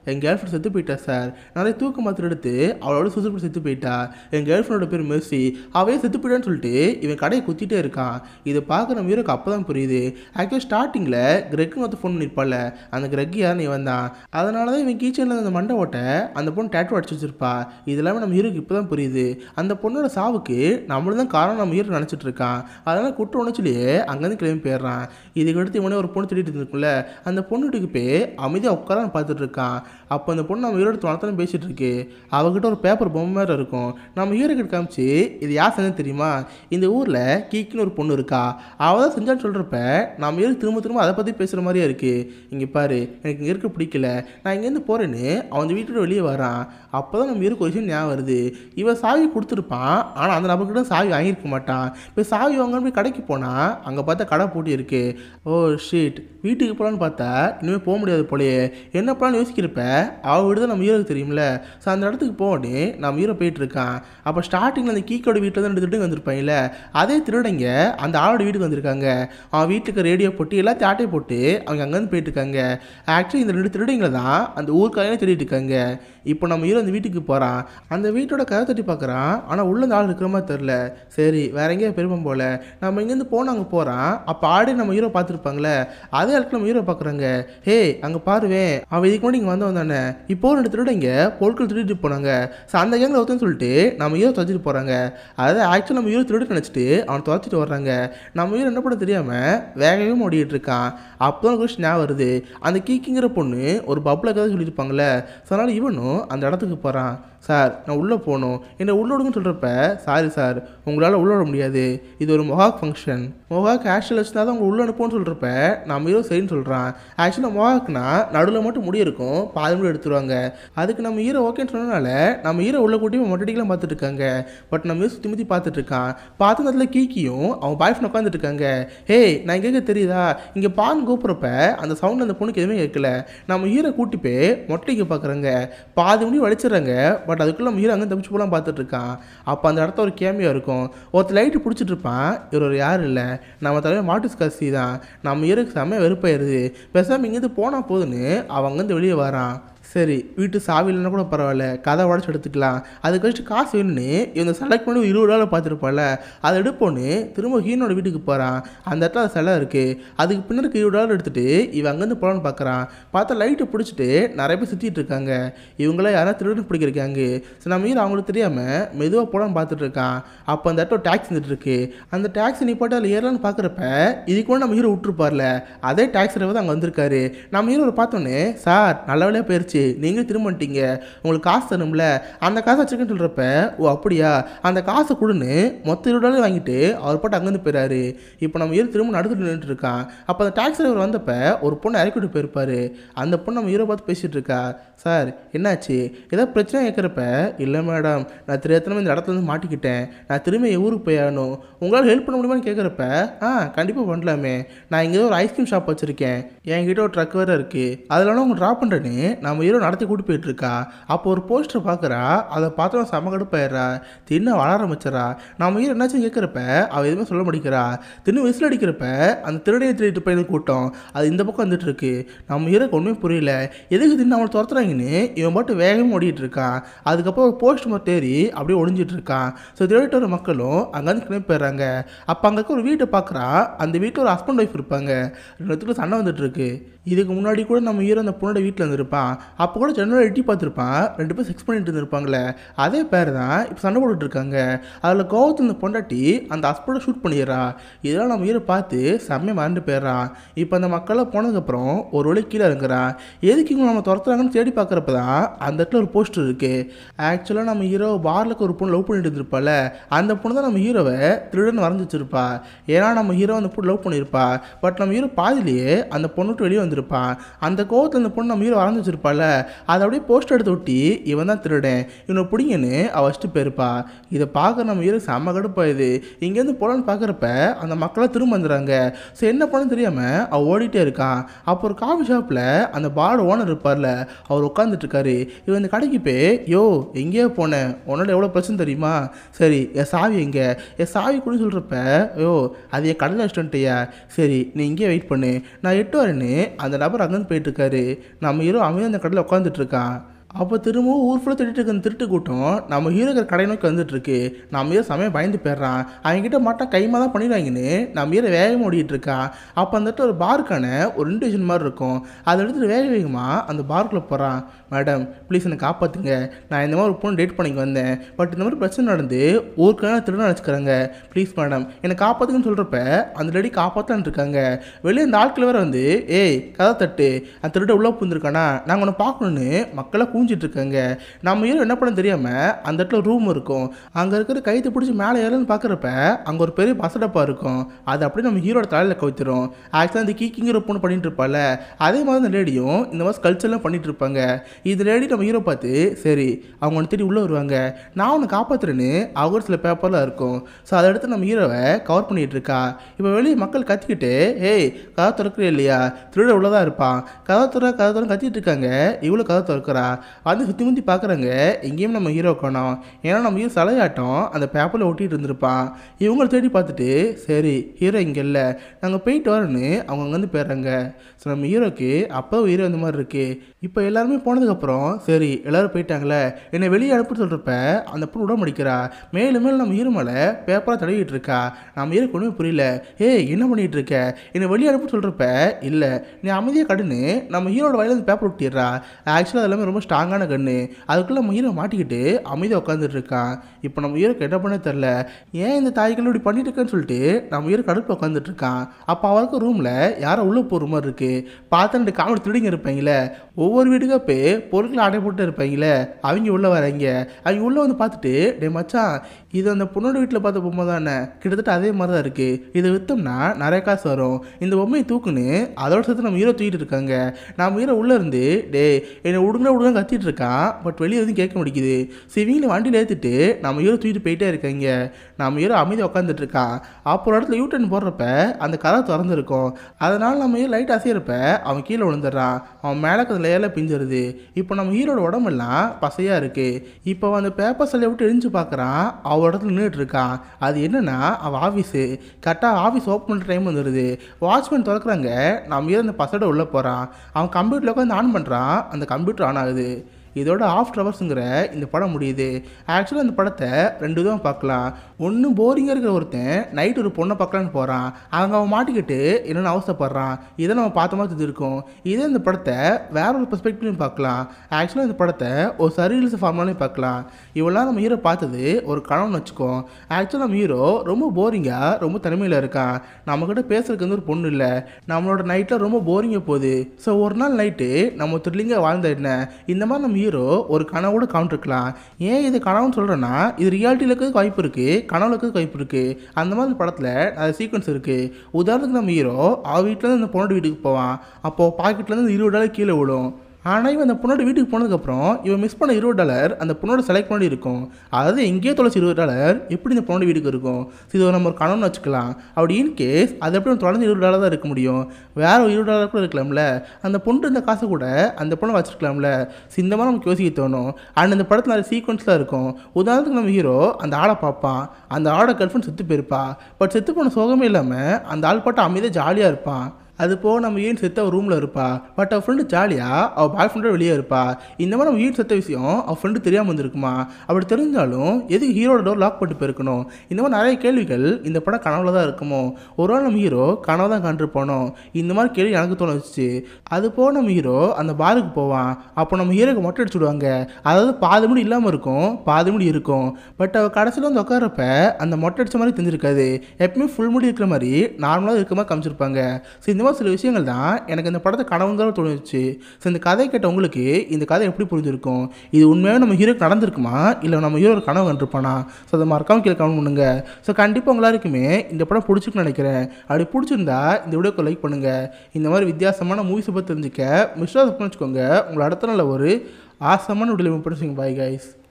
என் கேர்ள் ஃப்ரெண்ட் செத்து போயிட்டா சார் நிறைய தூக்க மாத்திரை எடுத்து அவளோட சுசுப்பு செத்து போயிட்டா என் கேர்ள் ஃப்ரெண்டோட பேர் மெர்சி அவையே செத்து போயிட்டான்னு சொல்லிட்டு இவன் கடையை குத்திட்டே இருக்கான் இதை பார்க்க நம்ம ஹீரோக்கு அப்போ தான் புரியுது ஆக்சுவலாக ஸ்டார்டிங்கில் கிரெக்னு ஒருத்த ஃபோன் பண்ணியிருப்பாள் அந்த கிரெக் யாருன்னு இவன் தான் அதனால தான் இவன் கீச்சனில் அந்த மண்டை ஓட்ட அந்த பொண்ணு டேட்டோ அடிச்சு வச்சிருப்பா இது எல்லாமே நம்ம ஹீரோக்கு இப்போ தான் புரியுது அந்த பொண்ணோட சாவுக்கு நம்மளும் தான் காரணம் நம்ம ஹீரோ நினச்சிட்டு இருக்கான் அதனால குற்ற உணர்ச்சிலேயே அங்கேருந்து கிளம்பி போயிடுறான் இதுக்கு அடுத்து இவனே ஒரு பொண்ணு திட்டிட்டு இருந்துருக்குல்ல அந்த பொண்ணு வீட்டுக்கு போய் அமைதியாக உட்கார பார்த்துட்டு இருக்கான் அப்போ அந்த பொண்ணு நம்ம ஹீரோட துணத்தாலும் பேசிட்டு இருக்கு அவகிட்ட ஒரு பேப்பர் பொம்மை மாதிரி இருக்கும் நம்ம ஹீரோ கிட்ட காமிச்சு இது யார் செஞ்சது தெரியுமா இந்த ஊரில் கீக்குன்னு ஒரு பொண்ணு இருக்கா அவள் தான் செஞ்சான்னு சொல்கிறப்ப நம்ம ஹீரோ திரும்ப திரும்ப அதை பற்றி பேசுகிற மாதிரியே இருக்கு இங்கே பாரு எனக்கு இங்கே இருக்க பிடிக்கல நான் இங்கேருந்து போகிறேன்னு அவன் வீட்டோட வெளியே வரான் அப்போ தான் நம்ம ஹீரோக்கு ஒரு விஷயம் ஞாபகம் வருது இவன் சாவி கொடுத்துருப்பான் ஆனால் அந்த நபர்கிட்ட சாவி வாங்கியிருக்க மாட்டான் இப்போ சாவி வாங்கன்னு போய் கடைக்கு போனால் அங்கே பார்த்தா கடை பூட்டி இருக்கு ஓ ஷீட் வீட்டுக்கு போகலான்னு பார்த்தா இனிமேல் போக முடியாது போலயே என்ன பண்ணலான்னு யோசிக்கிறப்ப அவ வீடு தான் நம்ம ஹீரோக்கு தெரியும்ல ஸோ அந்த இடத்துக்கு போகணே நம்ம ஹீரோ போயிட்டு இருக்கான் அப்போ ஸ்டார்டிங்கில் அந்த கீக்கோட வீட்டில் தான் ரெண்டு திருடங்க வந்திருப்பாங்கல்ல அதே திருடங்க அந்த ஆளோட வீட்டுக்கு வந்திருக்காங்க அவன் வீட்டுக்கு ரேடியோ போட்டு எல்லாத்தையும் ஆட்டை போட்டு அவங்க அங்கேருந்து போயிட்டு இருக்காங்க ஆக்சுவலி இந்த ரெண்டு திருடங்களை தான் அந்த ஊருக்காரங்க தேடிட்டு இருக்காங்க இப்போ நம்ம ஹீரோ அந்த வீட்டுக்கு போகிறான் அந்த வீட்டோட கதை தட்டி பார்க்குறான் ஆனால் உள்ள அந்த ஆள் இருக்கிற மாதிரி தெரில சரி வேற எங்கேயோ பெருமம் போல நம்ம இங்கேருந்து போன அங்கே போகிறான் அப்போ ஆடி நம்ம ஹீரோ பார்த்துருப்பாங்களே அதே இடத்துல நம்ம ஹீரோ பார்க்குறாங்க ஹே அங்கே பாருவேன் அவன் இதுக்கு முன்னாடி இங்கே வந்தவன் தானே இப்போ ரெண்டு திருடங்க பொருட்கள் திருடிட்டு போனாங்க ஸோ அந்த கேங்கில் ஒருத்தன் சொல்லிட்டு நம்ம ஹீரோ துவச்சிட்டு போகிறாங்க அதாவது ஆக்சுவலாக நம்ம ஹீரோ திருட்டு நினச்சிட்டு அவன் துவச்சிட்டு வர்றாங்க நம்ம ஹீரோ என்ன பண்ண தெரியாமல் வேகவே ஓடிட்டு இருக்கான் அப்போ தான் கொஸ்டின் ஞாபகம் வருது அந்த கீக்கிங்கிற பொண்ணு ஒரு பப்பில் கதை சொல்லியிருப்பாங்களே ஸோ அதனால் இவனும் அந்த இடத்துக்கு போகிறான் சார் நான் உள்ளே போகணும் என்னை உள்ள விடுங்கன்னு சொல்கிறப்ப சாரி சார் உங்களால் உள்ள விட முடியாது இது ஒரு மொஹாக் ஃபங்க்ஷன் மொஹாக் ஆக்சுவல் வச்சுனா தான் உங்களை உள்ள அனுப்போன்னு சொல்கிறப்ப நம்ம ஹீரோ சரின்னு சொல்கிறான் ஆக்சுவலாக மொஹாக்னா நடுவில் மட்டும் முடி இருக்கும் பாதி முடி எடுத்துருவாங்க அதுக்கு நம்ம ஹீரோ ஓகேன்னு சொன்னனால நம்ம ஹீரோ உள்ள கூட்டி மொட்டடிக்கலாம் பார்த்துட்டு இருக்காங்க பட் நம்ம ஹீரோ சுற்றி முற்றி பார்த்துட்டு இருக்கான் பார்த்த நேரத்தில் கீக்கியும் அவன் பாய் ஃப்ரெண்ட் உட்காந்துட்டு இருக்காங்க ஹே நான் இங்கே தெரியுதா இங்கே பான் கூப்பிட்றப்ப அந்த சவுண்ட் அந்த பொண்ணுக்கு எதுவுமே கேட்கல நம்ம ஹீரோ கூட்டி போய் மொட்டைக்கு பார்க்குறாங்க பாதி முடி வலிச்சிடுறாங்க பட் அதுக்குள்ளே நம்ம ஹீரோ அங்கே தப்பிச்சு போலாம் பார்த்துட்டு இருக்கான் அப்போ அந்த இடத்த ஒரு கேமியா இருக்கும் ஒருத்தர் லைட்டு பிடிச்சிட்டு இருப்பான் இவர் ஒரு யாரும் இல்லை நம்ம தலைவர் மாட்டுஸ் கசி தான் நம்ம ஹீரோக்கு செம்ம வெறுப்பாயிருது பேசாமல் இங்கேருந்து போனால் போதுன்னு அவன் அங்கேருந்து வெளியே வரான் சரி வீட்டு சாவி இல்லைன்னா கூட பரவாயில்ல கதை உடச்சி எடுத்துக்கலாம் அதுக்கு வச்சுட்டு காசு வேணும்னு இவங்க செலக்ட் பண்ணி ஒரு இருபது டாலர் பார்த்துருப்பால அதை எடுப்போன்னு திரும்ப ஹீரோட வீட்டுக்கு போகிறான் அந்த இடத்துல அது சிலை இருக்குது அதுக்கு பின்னருக்கு இருபது டாலர் எடுத்துட்டு இவன் அங்கேருந்து போகலான்னு பார்க்குறான் பார்த்தா லைட்டை பிடிச்சிட்டு நிறைய பேர் சுற்றிட்டு இருக்காங்க இவங்களாம் யாராவது திருடன் பிடிக்கிறாங்க சரி நம்ம ஹீரோ அவங்களுக்கு தெரியாமல் மெதுவாக போகலான்னு பார்த்துட்டு இருக்கான் அப்போ அந்த இடத்துல டாக்ஸி வந்துட்டு இருக்கு அந்த டாக்ஸி நிப்பாட்டி அதில் ஏறலான்னு பார்க்குறப்ப இதுக்கு கூட நம்ம ஹீரோ விட்டுருப்பார்ல அதே டாக்ஸி டிரைவர் தான் அங்கே வந்திருக்காரு நம்ம ஹீரோ பார்த்தோன்னே சார் நல்ல வேலையாக போயிருச்சு நீங்களும் திரும்ப வந்துட்டீங்க உங்களுக்கு காசு தரணும்ல அந்த காசை வச்சிருக்கேன்னு சொல்கிறப்ப ஓ அப்படியா அந்த காசை கொடுன்னு மொத்த இருபது டாலர் வாங்கிட்டு அவர் பாட்டு அங்கேருந்து போயிறாரு இப்போ நம்ம ஹீரோ திரும்ப நடுத்துல நின்றுட்டு இருக்கான் அப்போ அந்த டாக்ஸி டிரைவர் வந்தப்ப ஒரு பொண்ணை இறக்கிட்டு போயிருப்பாரு அந்த பொண்ணு நம்ம ஹீரோ பார்த்து பேசிட்டு இருக்கா சார் என்னாச்சு ஏதாவது பிரச்சனை கேட்குறப்ப இல்லை மேடம் நான் தெரியாதனமா இந்த இடத்துல இருந்து மாட்டிக்கிட்டேன் நான் திரும்ப என் ஊருக்கு போய் ஆகணும் உங்களால் ஹெல்ப் பண்ண முடியுமான்னு கேட்குறப்ப ஆ கண்டிப்பாக பண்ணலாமே நான் இங்கே ஒரு ஐஸ்கிரீம் ஷாப் வச்சுருக்கேன் என்கிட்ட ஒரு ட்ரக் வேறு இருக்குது அதில் உங்க ட்ராப் பண்ணுறேன்னு நம்ம ஹீரோ நடத்தி கூட்டி போயிட்டு இருக்கா அப்போ ஒரு போஸ்டர் பார்க்குறா அதை பார்த்தோம் செம கடுப்பாயிடுறா தின்ன வளர ஆரம்பிச்சிடறா நம்ம ஹீரோ என்னாச்சும் கேட்குறப்ப அவள் எதுவுமே சொல்ல மாட்டேங்கிறா தின்னு விசில் அடிக்கிறப்ப அந்த திருடையை திருட்டு பையன் கூட்டம் அது இந்த பக்கம் வந்துட்டு இருக்கு நம்ம ஹீரோக்கு ஒன்றுமே புரியல எதுக்கு தின்னு அவனை துரத்துறாங்கன்னு இவன் பாட்டு வேகமாக ஓடிட்டு இருக்கான் அதுக்கப்புறம் ஒரு போஸ்ட் மட்டும் ஏறி அப்படியே ஒளிஞ்சிட்டு இருக்கான் ஸோ திருடிட்டு வர மக்களும் அங்கேருந்து கிளம்பி போயிடுறாங்க அப்போ அங்கே இருக்க ஒரு வீட்டை பார்க்குறா அந்த வீட்டில் ஒரு ஹஸ்பண்ட் ஒய்ஃப் இருப்பாங்க ரெண்டு பேத்துக்கும் சண்டை வந்துட்டு இருக்கு இதுக்கு முன்னாடி கூட நம்ம ஹீரோ அந்த பொண்ணோட வீட்டில் இருந்திருப்பான் அப்போ கூட ஜெனரல் எட்டி பார்த்துருப்பான் ரெண்டு பேரும் செக்ஸ் பண்ணிட்டு இருந்திருப்பாங்களே அதே பேர் தான் இப்போ சண்டை போட்டுட்டு இருக்காங்க அதில் கோவத்தில் இந்த பொண்டாட்டி அந்த ஹஸ்பண்டை ஷூட் பண்ணிடுறா இதெல்லாம் நம்ம ஹீரோ பார்த்து செம்மையாக மறந்து போயிடுறான் இப்போ அந்த மக்களாக போனதுக்கப்புறம் ஒரு வழி கீழே இறங்குறான் எதுக்கு இவங்க நம்ம துரத்துறாங்கன்னு தேடி பார்க்குறப்ப தான் அந்த இடத்துல ஒரு போஸ்டர் இருக்குது ஆக்சுவலாக நம்ம ஹீரோ பார்லுக்கு ஒரு பொண்ணு லவ் பண்ணிட்டு இருந்திருப்பால அந்த பொண்ணு தான் நம்ம ஹீரோவை திருடன் வரைஞ்சி வச்சிருப்பா ஏன்னா நம்ம ஹீரோ அந்த பொண்ணு லவ் பண்ணியிருப்பா பட் நம்ம ஹீரோ பாதிலேயே அந்த பொண்ணு விட்டு வெளியே வந்திருப்பான் அந்த கோவத்தில் அந்த பொண்ணு நம்ம ஹீரோ வரைஞ்சி வச்சிருப்பால அதை அப்படியே போஸ்டர் எடுத்து ஒட்டி இவன் தான் திருடன் இவனை பிடிங்கன்னு அவள் வச்சுட்டு போயிருப்பா இதை பார்க்க நம்ம ஹீரோ செம்ம கடுப்பாயுது இங்கேருந்து போகலான்னு பார்க்குறப்ப அந்த மக்களாம் திரும்ப வந்துடுறாங்க ஸோ என்ன பண்ண தெரியாமல் அவள் ஓடிட்டே இருக்கான் அப்போ ஒரு காஃபி ஷாப்பில் அந்த பாரோட ஓனர் இருப்பார்ல அவர் உட்காந்துட்டு இருக்காரு இவன் இந்த கடைக்கு போய் யோ எங்கேயோ போனேன் உன்னோட எவ்வளோ பிரச்சனை தெரியுமா சரி என் சாவி எங்கே என் சாவி கூட சொல்கிறப்ப யோ அது என் கடலை ரெஸ்டாரண்ட்டையா சரி நீ இங்கேயே வெயிட் பண்ணு நான் எட்டு வரேன்னு அந்த நபர் அங்கேருந்து போயிட்டு இருக்காரு நம்ம ஹீரோ அமைதியாக அந்த கடையில் உட்காந்துட்டு இருக்கான் அப்போ திரும்பவும் ஊர் ஃபுல்லாக திருட்டு இருக்க அந்த திருட்டு கூட்டம் நம்ம ஹீரோ இருக்கிற கடை நோக்கி வந்துட்டு இருக்கு நம்ம ஹீரோ சமயம் பயந்து போயிடுறான் அவங்ககிட்ட மாட்டா கைமா தான் பண்ணிடுவாங்கன்னு நம்ம ஹீரோ வேகமாக ஓடிட்டு இருக்கான் அப்போ அந்த இடத்துல ஒரு பாருக்கான ஒரு இன்விடேஷன் மாதிரி இருக்கும் அதை எடுத்துட்டு வேக வேகமாக அந்த பாருக்குள்ளே போகிறான் மேடம் ப்ளீஸ் என்னை காப்பாற்றுங்க நான் இந்த மாதிரி ஒரு பொண்ணு டேட் பண்ணிக்கு வந்தேன் பட் இந்த மாதிரி பிரச்சனை நடந்து ஊருக்கான திருடன் நினச்சிக்கிறாங்க ப்ளீஸ் மேடம் என்னை காப்பாற்றுங்கன்னு சொல்கிறப்ப அந்த லேடி காப்பாற்றலான் இருக்காங்க வெளியே இந்த ஆட்கள் வேற வந்து ஏய் கதை தட்டு அந்த திருட உள்ளே புந்திருக்கானா நாங்கள் உன்னை பார்க்கணுன்னு மக்களை கூஞ்சிட்டு இருக்காங்க நம்ம ஹீரோ என்ன பண்ண தெரியாமல் அந்த இடத்துல ரூம் இருக்கும் அங்கே இருக்கிற கைத்தை பிடிச்சி மேலே ஏறலன்னு பார்க்குறப்ப அங்கே ஒரு பெரிய பசடப்பா இருக்கும் அது அப்படியே நம்ம ஹீரோட தலையில் கவித்துரும் ஆக்சுவலாக அந்த கீக்கிங்கிற பொண்ணு பண்ணிட்டு இருப்பால அதே மாதிரி அந்த லேடியும் இந்த மாதிரி ஸ்கல்ச்சர்லாம் பண்ணிட்டு இருப்பாங்க இது லேடி நம்ம ஹீரோ பார்த்து சரி அவங்க ஒன்று தேடி உள்ளே வருவாங்க நான் உன்னை காப்பாற்றுறேன்னு அவங்க சில பேப்பர்லாம் இருக்கும் ஸோ அதை எடுத்து நம்ம ஹீரோவை கவர் பண்ணிட்டு இருக்கா இப்போ வெளியே மக்கள் கத்திக்கிட்டு ஏய் கதை திறக்கிறே இல்லையா திருட உள்ளதாக இருப்பான் கதை துற கதை துற கத்திட்டு இருக்காங்க இவ்வளோ கதை திறக்கிறா வந்து சுற்றி முந்தி பார்க்குறாங்க எங்கேயும் நம்ம ஹீரோ காணோம் ஏன்னா நம்ம ஹீரோ தலையாட்டம் அந்த பேப்பரில் ஒட்டிட்டு இருந்திருப்பான் இவங்களை தேடி பார்த்துட்டு சரி ஹீரோ இங்கே இல்லை நாங்கள் போயிட்டு வரோன்னு அவங்க அங்கேருந்து போயிடுறாங்க ஸோ நம்ம ஹீரோக்கு அப்போ ஹீரோ இந்த மாதிரி இருக்கு இப்போ எல்லாருமே போனதுக்கப்புறம் சரி எல்லாரும் போயிட்டாங்களே என்னை வெளியே அனுப்பி சொல்கிறப்ப அந்த பொண்ணு விட முடிக்கிறா மேலும் மேலும் நம்ம ஹீரோ மேலே பேப்பராக தடவிட்டு இருக்கா நம்ம ஹீரோ ஒன்றுமே புரியல ஏய் என்ன பண்ணிட்டு இருக்க என்னை வெளியே அனுப்பி சொல்கிறப்ப இல்லை நீ அமைதியாக கடுன்னு நம்ம ஹீரோட வயலில் இருந்து பேப்பர் ஒட்டிடுறா ஆக்சுவலாக அது எல்லாமே ரொம்ப ஸ்ட்ராங்கான கன்று அதுக்குள்ளே நம்ம ஹீரோ மாட்டிக்கிட்டு அமைதியாக உட்காந்துட்டு இருக்கான் இப்போ நம்ம ஹீரோக்கு என்ன பண்ண தெரில ஏன் இந்த தாய்கள் இப்படி பண்ணிட்டு இருக்கேன்னு சொல்லிட்டு நம்ம ஹீரோ கடுப்பில் உட்காந்துட்டு இருக்கான் அப்போ அவருக்கு ரூமில் யாரோ உள்ளே போகிற மாதிரி இருக்கு பார்த்து ரெண்டு காமெடி திருடிங்க இருப்பாங்களே ஒவ்வொரு வீட்டுக்கா போய் பொருட்களை அடை போட்டு இருப்பாங்களே அவங்க உள்ளே வராங்க அவங்க உள்ளே வந்து பார்த்துட்டு டே மச்சான் இது அந்த பொண்ணோட வீட்டில் பார்த்த பொம்மை தானே கிட்டத்தட்ட அதே மாதிரி தான் இருக்குது இதை விற்றோம்னா நிறைய காசு வரும் இந்த பொம்மையை தூக்குன்னு அதோட சேர்த்து நம்ம ஹீரோ தூக்கிட்டு இருக்காங்க நம்ம ஹீரோ உள்ளே இருந்து டே என்னை விடுங்க விடுங்க கத்திட்டு இருக்கான் பட் வெளியே எதுவும் கேட்க முடிக்குது சிவிங்களை வண்டியில் ஏற்றிட்டு நம்ம ஹீரோ தூக்கிட்டு போயிட்டே இருக்காங்க நம்ம ஹீரோ அமைதியாக உட்காந்துட்டு இருக்கான் அப்புறம் இடத்துல யூட்டன் போடுறப்ப அந்த கதை திறந்துருக்கும் அதனால் நம்ம ஹீரோ லைட் அசையிறப்ப அவன் கீழே விழுந்துடுறான் அவன் மேலே இருக்கிற லேயரில் பிஞ்சிருது இப்போ நம்ம ஹீரோட உடம்பெல்லாம் பசையாக இருக்குது இப்போ அவன் அந்த பேப்பர் சிலையை விட்டு எரிஞ்சு பார்க்குறான் அவள் இடத்துல நின்றுட்டு இருக்கான் அது என்னன்னா அவள் ஆஃபீஸு கரெக்டாக ஆஃபீஸ் ஓப்பன் பண்ணுற டைம் வந்துடுது வாட்ச்மேன் திறக்கிறாங்க நம்ம ஹீரோ அந்த பசோட உள்ளே போகிறான் அவன் கம்ப்யூட்டரில் உட்காந்து ஆன் பண்ணுறான் அந்த கம்ப்யூட்டர் ஆன் ஆகுது இதோட ஆஃப்டர் ஹவர்ஸுங்கிற இந்த படம் முடியுது ஆக்சுவலாக இந்த படத்தை ரெண்டு விதமாக பார்க்கலாம் ஒன்று போரிங்காக இருக்கிற ஒருத்தன் நைட் ஒரு பொண்ணை பார்க்கலான்னு போகிறான் அங்கே அவன் மாட்டிக்கிட்டு என்னென்ன அவசரப்படுறான் இதை நம்ம பார்த்த மாதிரி தெரிஞ்சிருக்கோம் இதே இந்த படத்தை வேற ஒரு பெர்ஸ்பெக்டிவ்லையும் பார்க்கலாம் ஆக்சுவலாக இந்த படத்தை ஒரு சர்வீஸ் ஃபார்ம்லாலையும் பார்க்கலாம் இவெல்லாம் நம்ம ஹீரோ பார்த்தது ஒரு கனவுன்னு வச்சுக்கோ ஆக்சுவலாக நம்ம ஹீரோ ரொம்ப போரிங்காக ரொம்ப தனிமையில் இருக்கான் நம்மக்கிட்ட பேசுறதுக்கு வந்து ஒரு பொண்ணு இல்லை நம்மளோட நைட்டில் ரொம்ப போரிங்காக போகுது ஸோ ஒரு நாள் நைட்டு நம்ம த்ரில்லிங்காக வாழ்ந்த என்ன இந்த மாதிரி நம்ம ஹீரோ ஒரு கனவோட காமிட்டிருக்கலாம் ஏன் இது கனவுன்னு சொல்கிறேன்னா இது ரியாலிட்டியில் இருக்கிறதுக்கு வாய்ப்பு இருக்குது கனவுல இருக்கிறதுக்கு வாய்ப்பு இருக்குது அந்த மாதிரி படத்தில் நிறைய சீக்வன்ஸ் இருக்குது உதாரணத்துக்கு நம்ம ஹீரோ அவ வீட்டிலேருந்து அந்த பொண்ணோட வீட்டுக்கு போவான் அப்போது பாக்கெட்லேருந்து இருபது டாலர் கீழே விழும் ஆனால் இவன் அந்த பொண்ணோட வீட்டுக்கு போனதுக்கப்புறம் இவன் மிஸ் பண்ண இருபது டாலர் அந்த பொண்ணோட செலக்ட் பண்ணி இருக்கும் அதாவது எங்கேயோ தொலைச்சி இருபது டாலர் எப்படி இந்த பொண்ணோட வீட்டுக்கு இருக்கும் So இது நம்ம ஒரு கணவன் வச்சுக்கலாம் அப்படி இன் கேஸ் அது எப்படி தொடர்ந்து இருபது டாலர் தான் இருக்க முடியும் வேற ஒரு இருபது டாலர் கூட இருக்கலாம்ல அந்த பொண்ணு இந்த காசை கூட அந்த பொண்ணை வச்சிருக்கலாம்ல So இந்த மாதிரி நமக்கு யோசிக்க தோணும் அண்ட் அந்த படத்தில் நிறைய சீக்வன்ஸ்லாம் இருக்கும் உதாரணத்துக்கு நம்ம ஹீரோ அந்த ஆளை பார்ப்பான் அந்த ஆளோட கல்ஃபன் செத்து போயிருப்பா பட் செத்து போன சோகமே இல்லாமல் அந்த ஆள் பாட்டு அமைதியாக ஜாலியாக இருப்பான் அது போக நம்ம ஏன் செத்த அவள் ரூமில் இருப்பா பட் அவள் ஃப்ரெண்டு ஜாலியாக அவள் பாய் ஃப்ரெண்டோட வெளியே இருப்பா இந்த மாதிரி நம்ம ஏன் செத்த விஷயம் அவள் ஃப்ரெண்டு தெரியாமல் வந்திருக்குமா அப்படி தெரிஞ்சாலும் எதுக்கு ஹீரோட டோர் லாக் பண்ணிட்டு போயிருக்கணும் இந்த மாதிரி நிறைய கேள்விகள் இந்த படம் கனவுல தான் இருக்குமோ ஒரு நாள் நம்ம ஹீரோ கனவு தான் கண்டு போனோம் இந்த மாதிரி கேள்வி எனக்கு தோண வச்சு அது போக நம்ம ஹீரோ அந்த பாருக்கு போவான் அப்போ நம்ம ஹீரோக்கு மொட்டை அடிச்சுடுவாங்க அதாவது பாதி முடி இல்லாமல் இருக்கும் பாதி முடி இருக்கும் பட் அவள் கடைசியில் வந்து உட்காரப்ப அந்த மொட்டை அடிச்ச மாதிரி தெரிஞ்சிருக்காது எப்பவுமே ஃபுல் முடி இருக்கிற மாதிரி நார்மலாக இருக்கிற மாதிரி காமிச்சிருப்பாங்க ஸோ இந்த மாதிரி சில விஷயங்கள் தான் எனக்கு இந்த படத்தை கனவுங்கிற தோணுச்சு ஸோ இந்த கதை கேட்ட உங்களுக்கு இந்த கதை எப்படி புரிஞ்சிருக்கும் இது உண்மையாகவே நம்ம ஹீரோக்கு நடந்திருக்குமா இல்லை நம்ம ஹீரோ ஒரு கனவு கண்டிருப்பானா ஸோ அதை மறக்காம கீழே கமெண்ட் பண்ணுங்க ஸோ கண்டிப்பாக உங்க எல்லாருக்குமே இந்த படம் பிடிச்சிருக்குன்னு நினைக்கிறேன் அப்படி பிடிச்சிருந்தா இந்த வீடியோக்கு லைக் பண்ணுங்க இந்த மாதிரி வித்தியாசமான மூவிஸை பற்றி தெரிஞ்சுக்க மிஸ்டர் வச்சுக்கோங்க உங்களை அடுத்த நாள் ஒரு ஆசமான வீடியோ படிச்சுங்க பாய் கைஸ்